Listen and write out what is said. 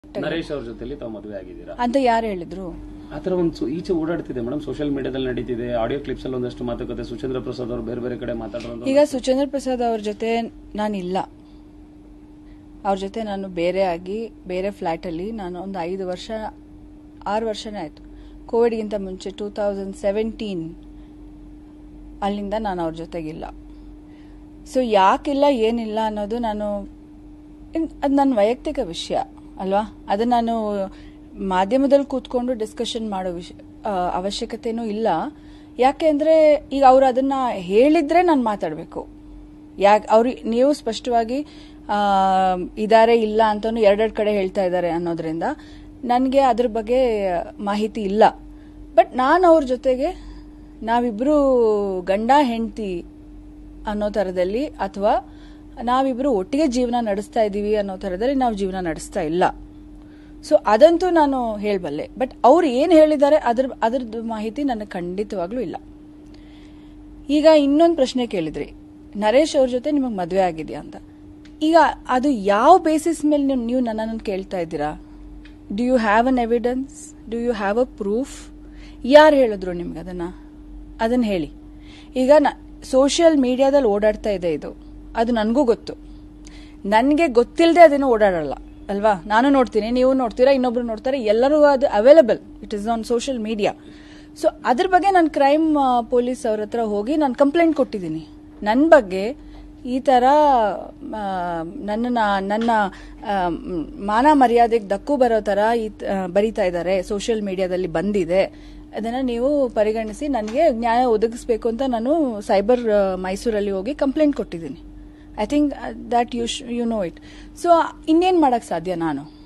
ನರೇಶ್ ಅವ್ರ ಜೊತೆಲಿ ತಾವು ಮದುವೆ ಆಗಿದ್ದೀರಾ ಅಂತ ಯಾರು ಹೇಳಿದ್ರು ಆತರ ಒಂದು ಸು- ಈಚೆ ಓಡಾಡ್ತಿದೆ ಮೇಡಮ್ ಸೋಷಿಯಲ್ ಮೀಡಿಯಾದಲ್ಲಿ ನಡೀತಿದೆ ಆಡಿಯೋ ಕ್ಲಿಪ್ಸ್ ಅಲ್ಲಿ ಒಂದಷ್ಟು ಮಾತುಕತೆ ಸುಚೇಂದ್ರ ಪ್ರಸಾದ್ ಅವರು ಬೇರೆ ಬೇರೆ ಕಡೆ ಮಾತಾಡೋದು ಈಗ ಸುಚೇಂದ್ರ ಪ್ರಸಾದ್ ಅವ್ರ ಜೊತೆ ನಾನಿಲ್ಲ ಅವ್ರ ಜೊತೆ ನಾನು ಬೇರೆ ಆಗಿ ಬೇರೆ ಫ್ಲ್ಯಾಟಲ್ಲಿ ನಾನು ಒಂದು ಐದು ವರ್ಷ ಆರು ವರ್ಷನೇ ಆಯಿತು ಕೋವಿಡ್ಗಿಂತ ಮುಂಚೆ ಟೂ ತೌಸಂಡ್ ಸೆವೆಂಟೀನ್ ಅಲ್ಲಿಂದ ನಾನು ಅವ್ರ ಜೊತೆಗಿಲ್ಲ ಸೊ ಯಾಕಿಲ್ಲ ಏನಿಲ್ಲ ಅನ್ನೋದು ನಾನು ಅದು ನನ್ನ ವೈಯಕ್ತಿಕ ವಿಷಯ ಅಲ್ವಾ ಅದು ನಾನು ಮಾಧ್ಯಮದಲ್ಲಿ ಕೂತ್ಕೊಂಡು ಡಿಸ್ಕಷನ್ ಮಾಡೋ ವಿಷಯ ಆ, ಅವಶ್ಯಕತೆನೂ ಇಲ್ಲ ಯಾಕೆ ಅಂದರೆ ಈಗ ಅವ್ರು ಅದನ್ನ ಹೇಳಿದ್ರೆ ನಾನು ಮಾತಾಡಬೇಕು ಯಾಕೆ ಅವ್ರು ನೀವು ಸ್ಪಷ್ಟವಾಗಿ ಆ, ಇದಾರೆ ಇಲ್ಲ ಅಂತಾನು ಎರಡೆರಡು ಕಡೆ ಹೇಳ್ತಾ ಇದ್ದಾರೆ ಅನ್ನೋದ್ರಿಂದ ನನಗೆ ಅದ್ರ ಬಗ್ಗೆ ಮಾಹಿತಿ ಇಲ್ಲ ಬಟ್ ನಾನು ಅವ್ರ ಜೊತೆಗೆ ನಾವಿಬ್ರು ಗಂಡ ಹೆಂಡತಿ ಅನ್ನೋ ಥರದಲ್ಲಿ ಅಥವಾ ನಾವಿಬ್ರು ಒಟ್ಟಿಗೆ ಜೀವನ ನಡೆಸ್ತಾ ಇದ್ದೀವಿ ಅನ್ನೋ ಥರದಲ್ಲಿ ನಾವು ಜೀವನ ನಡೆಸ್ತಾ ಇಲ್ಲ ಸೊ ಅದಂತೂ ನಾನು ಹೇಳಬಲ್ಲೆ ಬಟ್ ಅವ್ರು ಏನು ಹೇಳಿದ್ದಾರೆ ಅದ್ರ ಅದ್ರದ್ದು ಮಾಹಿತಿ ನನಗೆ ಖಂಡಿತವಾಗ್ಲೂ ಇಲ್ಲ ಈಗ ಇನ್ನೊಂದು ಪ್ರಶ್ನೆ ಕೇಳಿದ್ರಿ ನರೇಶ್ ಅವ್ರ ಜೊತೆ ನಿಮಗೆ ಮದುವೆ ಆಗಿದೆಯಾ ಅಂತ ಈಗ ಅದು ಯಾವ ಬೇಸಿಸ್ ಮೇಲೆ ನೀವು ನೀವು ನನ್ನನ್ನು ಕೇಳ್ತಾ ಇದ್ದೀರಾ do you have an evidence do you have a proof ಯಾರು ಹೇಳಿದ್ರು ನಿಮ್ಗೆ ಅದನ್ನ ಅದನ್ನ ಹೇಳಿ ಈಗ ಸೋಷಿಯಲ್ ಮೀಡಿಯಾದಲ್ಲಿ ಓಡಾಡ್ತಾ ಇದೆ ಇದು ಅದು ನನಗೂ ಗೊತ್ತು ನನಗೆ ಗೊತ್ತಿಲ್ಲದೆ ಅದನ್ನು ಓಡಾಡಲ್ಲ ಅಲ್ವಾ ನಾನು ನೋಡ್ತೀನಿ ನೀವು ನೋಡ್ತೀರಾ ಇನ್ನೊಬ್ರು ನೋಡ್ತಾರೆ ಎಲ್ಲರೂ ಅದು available it is on social media so ಅದ್ರ ಬಗ್ಗೆ ನಾನು ಕ್ರೈಮ್ ಪೊಲೀಸ್ ಅವ್ರ ಹತ್ರ ಹೋಗಿ ನಾನು ಕಂಪ್ಲೇಂಟ್ ಕೊಟ್ಟಿದ್ದೀನಿ ನನ್ನ ಬಗ್ಗೆ ಈ ಥರ ಆ, ನನ್ನನ್ನ ನನ್ನ ಆ, ಮ್, ಮಾನ ಮರ್ಯಾದೆಗೆ ದಕ್ಕು ಬರೋ ಥರ ಈ ತ- ಆ, ಬರೀತಾ ಇದ್ದಾರೆ ಸೋಷಿಯಲ್ ಮೀಡಿಯಾದಲ್ಲಿ ಬಂದಿದೆ ಅದನ್ನ ನೀವು ಪರಿಗಣಿಸಿ ನನಗೆ ನ್ಯಾಯ ಒದಗಿಸ್ಬೇಕು ಅಂತ ನಾನು ಸೈಬರ್ ಆ, ಮೈಸೂರಲ್ಲಿ ಹೋಗಿ ಕಂಪ್ಲೇಂಟ್ ಕೊಟ್ಟಿದ್ದೀನಿ I think that you you know it so ಇನ್ನೇನು ಮಾಡೋಕ್ಕೆ ಸಾಧ್ಯ ನಾನು